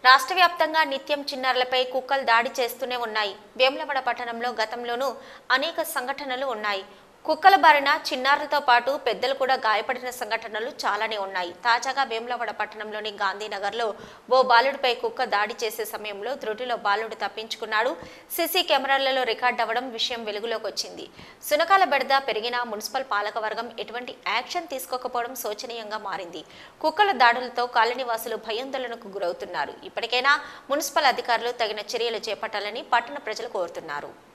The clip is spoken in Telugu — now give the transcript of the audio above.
రాష్ట్ర వ్యాప్తంగా నిత్యం చిన్నారులపై కుక్కలు దాడి చేస్తూనే ఉన్నాయి వేములవాడ పట్టణంలో గతంలోనూ అనేక సంఘటనలు ఉన్నాయి కుక్కల బారిన చిన్నారులతో పాటు పెద్దలు కూడా గాయపడిన సంఘటనలు చాలానే ఉన్నాయి తాజాగా వేములవాడ పట్టణంలోని గాంధీనగర్లో ఓ బాలుడిపై కుక్క దాడి చేసే సమయంలో త్రుటిలో బాలుడు తప్పించుకున్నాడు సీసీ కెమెరాలలో రికార్డ్ అవ్వడం విషయం వెలుగులోకి వచ్చింది సునకాల బెడద పెరిగిన మున్సిపల్ పాలకవర్గం ఎటువంటి యాక్షన్ తీసుకోకపోవడం శోచనీయంగా మారింది కుక్కల దాడులతో కాలనీవాసులు భయాందోళనకు గురవుతున్నారు ఇప్పటికైనా మున్సిపల్ అధికారులు తగిన చర్యలు చేపట్టాలని పట్టణ ప్రజలు కోరుతున్నారు